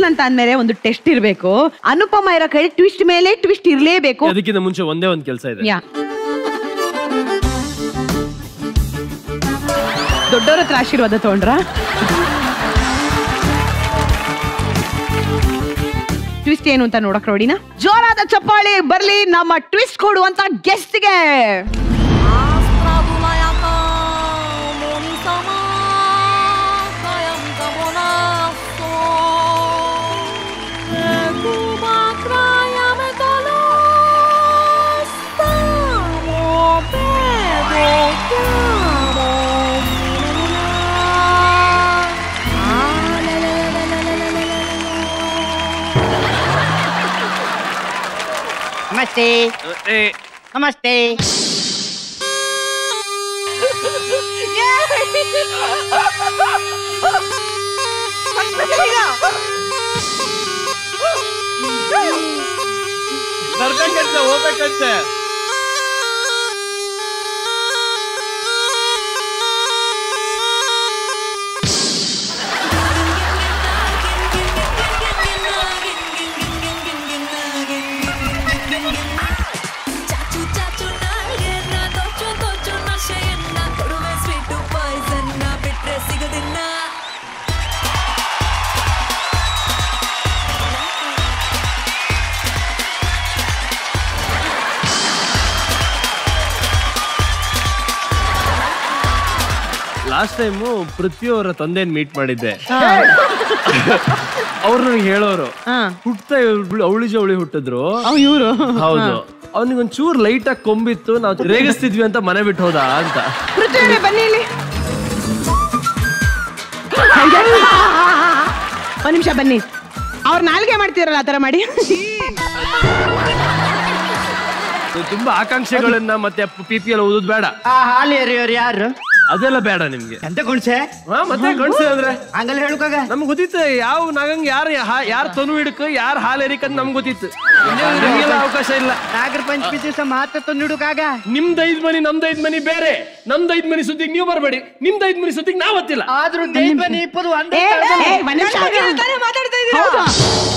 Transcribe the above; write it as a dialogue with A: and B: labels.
A: ಅಂತ ಅಂದ್ಮೇಲೆ ಒಂದು ಟೆಸ್ಟ್ ಇರ್ಬೇಕು ಅನುಪಮ ಇರೋ ಕೈ ಟ್ವಿಸ್ಟ್ ಮೇಲೆ ಟ್ವಿಸ್ಟ್ ಇರ್ಲೇಬೇಕು
B: ಅದಕ್ಕಿಂತ ಮುಂಚೆ ಒಂದೇ ಒಂದ್ ಕೆಲಸ ಇದೆ
A: ಯಾ ದೊಡ್ಡವ್ರ ಹತ್ರ ಆಶೀರ್ವಾದ ತಗೊಂಡ್ರ ಟ್ವಿಸ್ಟ್ ಏನು ಅಂತ ನೋಡಕ್ ನೋಡಿನ ಜೋರಾದ ಚಪ್ಪಾಳಿ ಬರ್ಲಿ ನಮ್ಮ ಟ್ವಿಸ್ಟ್ ಕೊಡುವಂತ ಗೆಸ್ಟ್ಗೆ
C: ನಮಸ್ತೆ
B: ಏ,
C: ನಮಸ್ತೆ
B: ಬರ್ಬೇಕಂತೆ ಹೋಗ್ಬೇಕಂತೆ
D: ಚಾಚು ಚಾಚು ನಾಲ್ಗೆನ ದೊಚ್ಚು ದೊಚ್ಚು ನಶೆಯನ್ನ ಕೊಡುವೆ ಸ್ವೀಟು ಪಾಯ್ಸನ್ನ ಬಿಟ್ರೆ ಸಿಗದಿನ್ನ
B: ಲಾಸ್ಟ್ ಟೈಮು ಪೃಥ್ವಿ ಅವರ ತಂದೆನ್ ಮೀಟ್ ಮಾಡಿದ್ದೆ ಅವ್ರು ನನಗೆ ಹೇಳೋರು ಹುಟ್ತಾ ಅವಳಿ ಜವಳಿ ಹುಟ್ಟಿದ್ರು
A: ಇವರು
B: ಹೌದು ಅವನಿಗೆ ಒಂಚೂರು ಲೈಟ್ ಆಗಿ ಕೊಂಬಿತ್ತು ನಾವು ರೇಗಿಸ್ತಿದ್ವಿ ಅಂತ ಮನೆ ಬಿಟ್ಟು ಹೋದ ಅಂತ
A: ಪೃಥ್ವಿ ಬನ್ನಿ ಇಲ್ಲಿ ಒಂದ್ ನಿಮಿಷ ಬನ್ನಿ ಅವ್ರ ನಾಲ್ಗೆ ಮಾಡ್ತೀರಲ್ಲ ಆತರ ಮಾಡಿ
B: ತುಂಬಾ ಆಕಾಂಕ್ಷೆಗಳನ್ನ ಮತ್ತೆ ಪಿ ಪಿ ಎಲ್ಲ ಓದೋದು ಬೇಡ
C: ಆ ಹಾಲು ಎರಿಯೋರು ಯಾರು
B: ಅದೆಲ್ಲ ಬೇಡ ನಿಮ್ಗೆ
C: ಎಂತ ಗುಣ್ಸೆ
B: ಹಾ ಮತ್ತೆ ಗಂಡ್ಸೆ ಅಂದ್ರೆ
C: ಹಂಗಲ್ಲ ಹೇಳ್ಕೋಗ
B: ನಮ್ಗೆ ಗೊತ್ತಿತ್ತು ಯಾವ ನಾಗಂಗ್ ಯಾರು ಯಾರು ತನು ಹಿಡ್ಕ ಯಾರು ಹಾಲು ಎರಿಕ್ ಅಂತ ನಮ್ಗೆ ಗೊತ್ತಿತ್ತು ನಿಮ್ಗೆಲ್ಲ ಅವಕಾಶ ಇಲ್ಲ
C: ನಾಗರ ಪಂಚಮಿ ದಿವಸ ಮಾತ್ರ ತಂದು ಹಿಡುಕಾಗ
B: ನಿಮ್ದು ಐದ್ ಮನಿ ನಮ್ದು ಐದ್ ಮನಿ ಬೇರೆ ನಮ್ದು ಐದ್ ಮನಿ ಸುದ್ದಿಗೆ ನೀವು ಬರಬೇಡಿ ನಿಮ್ದು ಐದ್ ಮನಿ ಸುದ್ದಿಗೆ ನಾವ್ ಗೊತ್ತಿಲ್ಲ
C: ಆದ್ರೂ ದೈವ ನೀಪದು
A: ಏ, ಏ, ಒಂದ್ ನಿಮಿಷ. ಹೌದು.